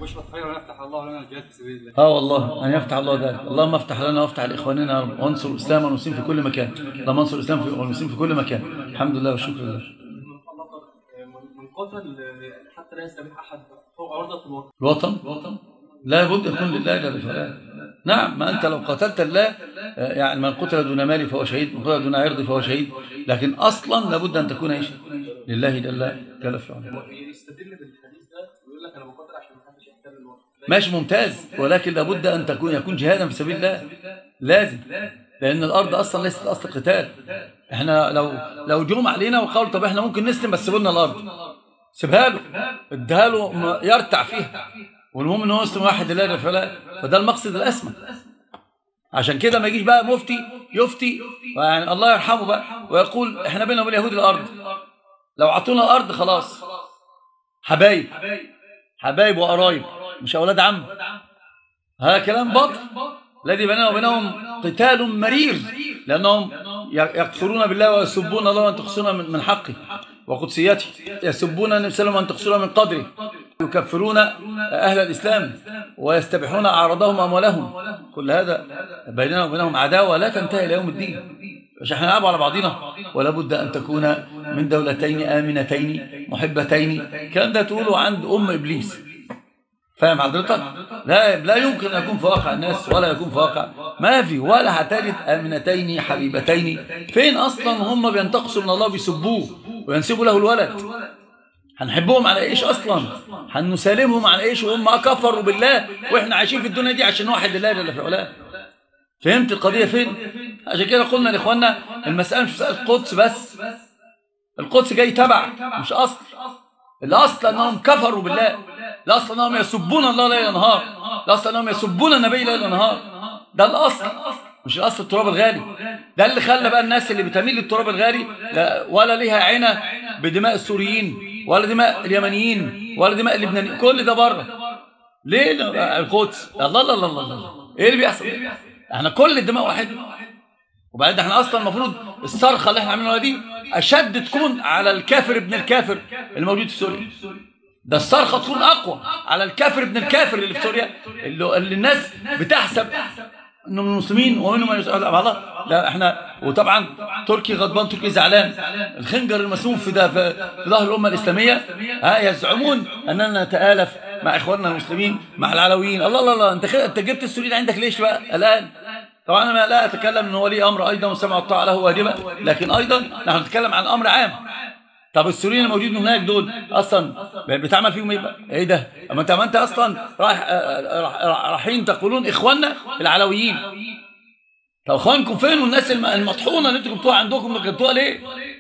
واشرب خيرا ويفتح الله لنا الجهاد في سبيل الله اه والله ان يفتح الله ذلك اللهم افتح لنا وافتح لاخواننا يا رب وانصر الاسلام والمسلمين في كل مكان اللهم انصر الاسلام والمسلمين في كل مكان الحمد لله والشكر لله من قتل حتى لا يستبيح احد فوق عرضه الوطن الوطن الوطن لا بد يكون لله جل وعلا نعم ما انت لو قتلت الله آه، يعني من قتل دون مالي فهو شهيد من قتل دون عرضي فهو شهيد لكن اصلا لابد ان تكون ايش لله جل جل في علاه يستدل بالحديث ده ويقول لك انا بقاتل عشان ما حدش يحتل الوطن ماشي ممتاز ولكن لابد ان تكون يكون جهادا في سبيل الله لازم لان الارض اصلا ليست اصل قتال احنا لو لو جم علينا وقالوا طب احنا ممكن نسلم بس سيبوا لنا الارض سيبها له اديها له م- يرتع فيها والمهم ان هو يسلم واحد لله فلا فده المقصد الاسمى عشان كده ما يجيش بقى مفتي يفتي يعني الله يرحمه بقى ويقول احنا بينا وبين اليهود الارض لو عطونا الارض خلاص حبايب حبايب وقرايب مش اولاد عم هذا كلام باطل الذي بيننا وبينهم قتال مرير لانهم يكفرون بالله ويسبون الله وان تقصون من من حقه وقدسيته يسبون النبي صلى الله عليه وسلم وان تقصون من قدره يكفرون اهل الاسلام ويستبيحون اعراضهم واموالهم كل هذا بيننا وبينهم عداوه لا تنتهي الى يوم الدين مش احنا نلعب على بعضنا ولا بد ان تكون من دولتين امنتين محبتين الكلام ده تقوله عند ام ابليس فاهم حضرتك لا لا يمكن ان يكون في واقع الناس ولا يكون في واقع ما في ولا هتجد امنتين حبيبتين فين اصلا هم بينتقصوا من الله بيسبوه وينسبوا له الولد هنحبهم على ايش اصلا هنسالمهم على ايش وهم كفروا بالله واحنا عايشين في الدنيا دي عشان واحد لله جل في علاه فهمت القضيه فين عشان كده قلنا لاخواننا المساله مش مساله قدس بس القدس جاي تبع مش اصل الاصل انهم كفروا بالله الاصل انهم يسبون الله ليل نهار الاصل انهم يسبون النبي ليل نهار ده الاصل مش الاصل التراب الغالي ده اللي خلى بقى الناس اللي بتميل للتراب الغالي لا ولا ليها عينه بدماء السوريين ولا دماء اليمنيين ولا دماء اللبنانيين كل ده بره ليه لا- القدس الله الله الله الله الله. ايه اللي بيحصل احنا كل الدماء واحده وبعدين احنا اصلا المفروض الصرخه اللي احنا عاملينها دي اشد تكون على الكافر ابن الكافر الموجود في سوريا ده الصرخه تكون اقوى على الكافر ابن الكافر اللي في سوريا اللي, اللي الناس بتحسب انه من المسلمين ومنهم من يسأل الله لا احنا وطبعا تركي غضبان تركي زعلان الخنجر المسموم في ده في في ظهر الامه الاسلاميه ها يزعمون اننا نتالف مع اخواننا المسلمين مع العلويين الله الله الله انت كده انت جبت السوريين عندك ليش بقى الان طبعا انا لا اتكلم ان ولي امر ايضا وسمع الطاعه له واجبه لكن ايضا نحن نتكلم عن امر عام طب السوريين الموجودين هناك دول اصلا بتعمل فيهم ايه بقى؟ ايه ده؟ اما انت ما انت اصلا رايح راح- راح- رايحين تقولون اخواننا العلويين طب اخوانكم فين والناس الم- المطحونه اللي انتوا جبتوها عندكم جبتوها ليه؟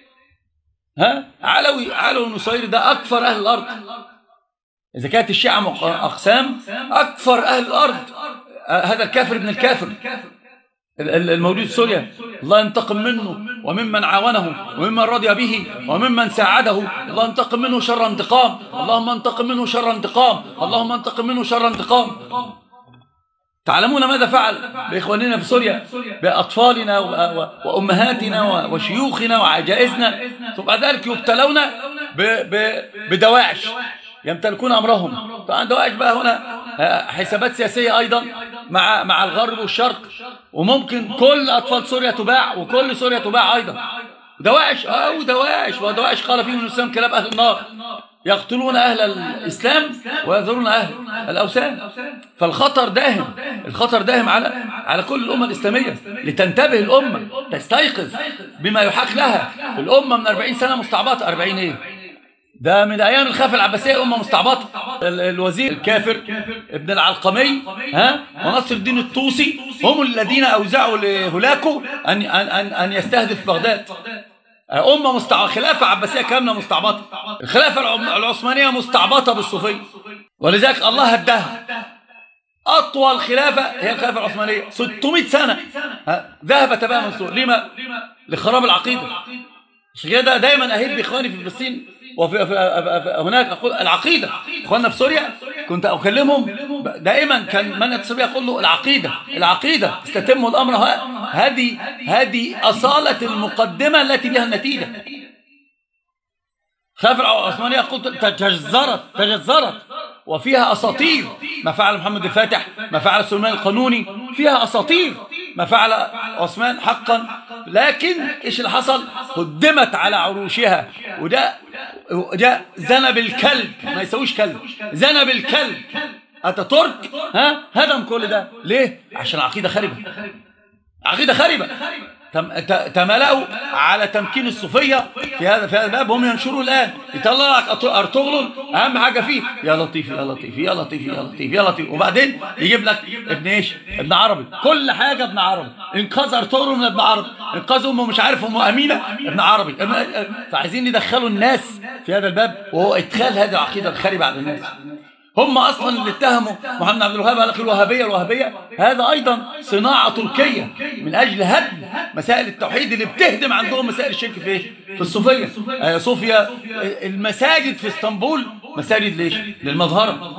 ها؟ علوي علوي النصيري ده اكثر اهل الارض اذا كانت الشيعه مق- اقسام اكثر اهل الارض آه، هذا الكافر ابن الكافر ال- ال- الموجود في سوريا الله ينتقم منه وممن عاونه وممن رضي به وممن ساعده الله ينتقم منه شر انتقام اللهم انتقم منه شر انتقام اللهم انتقم منه شر انتقام تعلمون ماذا فعل بإخواننا في سوريا بأطفالنا و- و- وأمهاتنا و- وشيوخنا وعجائزنا ثم بعد ذلك يبتلون ب- ب- بدواعش يمتلكون أمرهم طبعا دواعش بقى هنا آه، حسابات سياسية أيضا مع مع الغرب والشرق وممكن كل أطفال سوريا تباع وكل سوريا تباع أيضا دواعش أو دواعش ودواعش قال فيهم الإسلام كلام أهل النار يقتلون أهل الإسلام ويذرون أهل الأوثان فالخطر داهم الخطر داهم على على كل الأمة الإسلامية لتنتبه الأمة تستيقظ بما يحاك لها الأمة من 40 سنة مستعبطة 40 إيه ده من أيام الخلافة العباسية أمة مستعبطة ال- الوزير الكافر ابن العلقمي ها ونصر الدين الطوسي هم الذين أوزعوا لهولاكو أن أن أن, أن يستهدف بغداد أمة مستع... خلافة عباسية كاملة مستعبطة الخلافة العم- العثمانية مستعبطة بالصوفية ولذلك الله هداها أطول خلافة هي الخلافة العثمانية 600 سنة ها، ذهب تماما سوريا لما لخراب العقيدة عشان كده دايما أهد إخواني في فلسطين وفي في في هناك أقول العقيدة إخواننا في سوريا كنت أكلمهم دائما كان من يتصل بي يقول له العقيدة العقيدة استتم الأمر ه- هذه هذه أصالة المقدمة التي بها النتيجة خلافة العثمانية قلت تجذرت تجذرت وفيها أساطير ما فعل محمد الفاتح ما فعل سليمان القانوني فيها أساطير ما فعل عثمان حقا لكن إيش اللي حصل قدمت على عروشها وده ده زنب الكلب ما يسويش كلب زنب الكلب أتاتورك ها هدم كل ده ليه عشان عقيدة خربة عقيدة خربة تم- ت- تملأوا على تمكين الصوفية في هذا في هذا الباب هم ينشروا الآن يطلع لك أرط- أرطغرل أهم حاجة فيه يا لطيف يا لطيف يا لطيف يا لطيف يا لطيف وبعدين يجيب لك ابن إيش ابن عربي كل حاجة ابن عربي إنقاذ أرطغرل من ابن عربي إنقاذ أمه مش عارف أمه أمينة ابن عربي ابن- فعايزين يدخلوا الناس في هذا الباب وهو إدخال هذه العقيدة الخاربة على الناس هم اصلا اللي اتهموا محمد عبد الوهاب قال لك الوهابيه الوهابيه هذا ايضا صناعه تركيه من اجل هدم مسائل التوحيد اللي بتهدم عندهم مسائل الشرك في ايه؟ في الصوفيه آه صوفيا آه، المساجد في اسطنبول مساجد ليش؟ للمظهره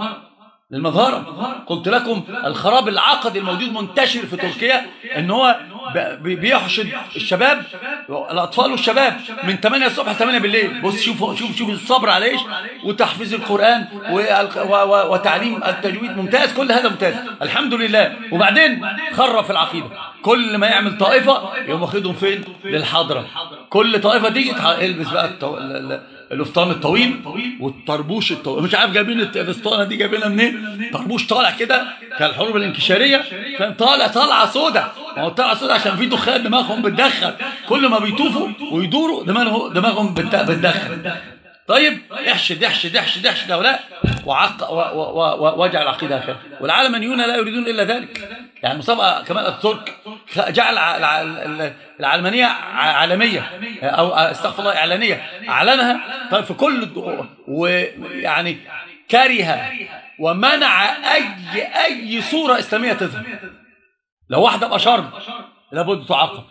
للمظهرة قلت لكم الخراب العقدي الموجود منتشر في تركيا ان هو ب- ب- بيحشد الشباب الاطفال والشباب من 8 الصبح ل 8 بالليل بص شوف شوف شوف الصبر على ايش وتحفيظ القران والق- و- و- وتعليم التجويد ممتاز كل هذا ممتاز الحمد لله وبعدين خرف العقيده كل ما يعمل طائفه يقوم واخدهم فين للحضره كل طائفه تيجي تح- البس بقى التو... ال- ال- القفطان الطويل والطربوش الطويل مش عارف جايبين الت- الاسطوانه دي جايبينها منين طربوش طالع كده كالحروب الانكشاريه فاهم طالع طالعه سودا ما هو طالعه سودا عشان في دخان دماغهم بتدخن كل ما بيطوفوا ويدوروا دماغهم دماغهم بت- بتدخن طيب احشد احشد احشد احشد هؤلاء وعق و- و- و- واجعل العقيده هكذا والعلمانيون لا يريدون الا ذلك يعني مصطفى كمال اتاتورك جعل الع- الع- العلمانيه ع- عالميه او استغفر الله اعلانيه اعلنها طيب في كل الد- ويعني كره ومنع اي اي صوره اسلاميه تظهر لو واحده بشرب لابد تعاقب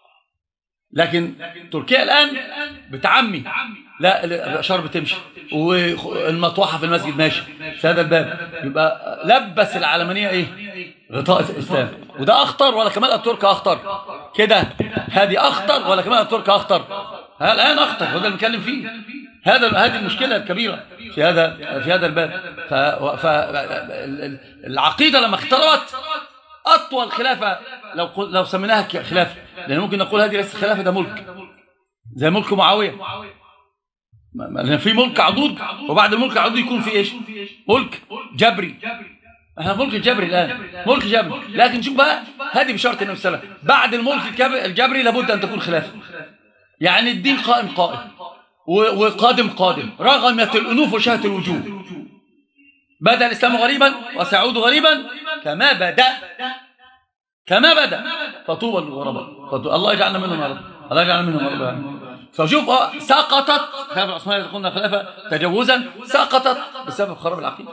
لكن تركيا الان بتعمي لا الاشار بتمشي والمطوحه في المسجد ماشي في هذا الباب يبقى لبس العلمانيه ايه غطاء الاسلام وده اخطر ولا كمال اتاتورك اخطر كده هذه اخطر ولا كمال اتاتورك اخطر ها الان اخطر هو ده اللي بنتكلم فيه هذا هذه المشكله الكبيره في هذا في هذا الباب ف ف- ال- ال- العقيده لما اختربت اطول خلافه لو قل- لو سميناها ك- خلافه لان ممكن نقول هذه ليست خلافه ده ملك زي ملك معاويه ما- ما- لان في ملك عضوض وبعد الملك العضوض يكون في ايش ملك جبري احنا في ملك الجبري الان ملك جبري لكن شوف بقى هذه بشرط النبي صلى الله عليه وسلم بعد الملك الكب- الجبري لابد ان تكون خلافه يعني الدين قائم قائم و- وقادم قادم رغمت الانوف وشهت الوجوه بدا الاسلام غريبا وسيعود غريبا كما بدا كما بدا فطوبى للغرباء فطو- الله يجعلنا منهم يا رب الله يجعلنا منهم يا رب فشوف آه، سقطت خلافه العثمانيه قلنا خلافه تجوزا سقطت بسبب خراب العقيده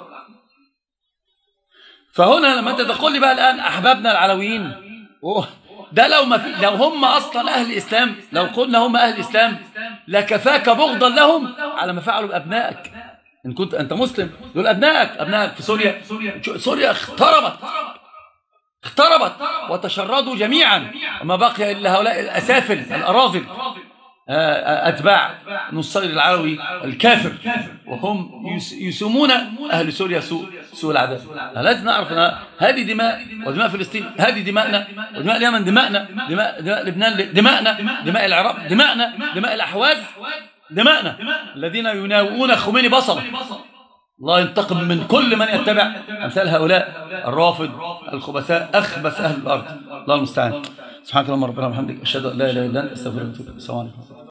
فهنا لما انت تقول لي بقى الان احبابنا العلويين أوه، ده لو ما في لو هم اصلا اهل الاسلام لو قلنا هم اهل الاسلام لكفاك بغضا لهم على ما فعلوا بابنائك ان كنت انت مسلم دول ابنائك ابنائك في سوريا سوريا اختربت اختربت وتشردوا جميعا وما بقي الا هؤلاء الاسافل الاراذل آه، آه، اتباع نصير العلوي الكافر وهم يس- يسمون اهل سوريا سوء سوء العذاب لازم نعرف ان هذه دماء ودماء فلسطين هذه دماءنا ودماء اليمن دماءنا دماء دماء لبنان دماءنا دماء العراق دماءنا دماء الاحواز دماءنا الذين يناوئون خميني بصره الله ينتقم من كل من يتبع امثال هؤلاء الرافض الخبثاء اخبث اهل الارض الله المستعان سبحانك اللهم ربنا وبحمدك اشهد ان لا اله الا انت استغفرك واتوب اليك السلام عليكم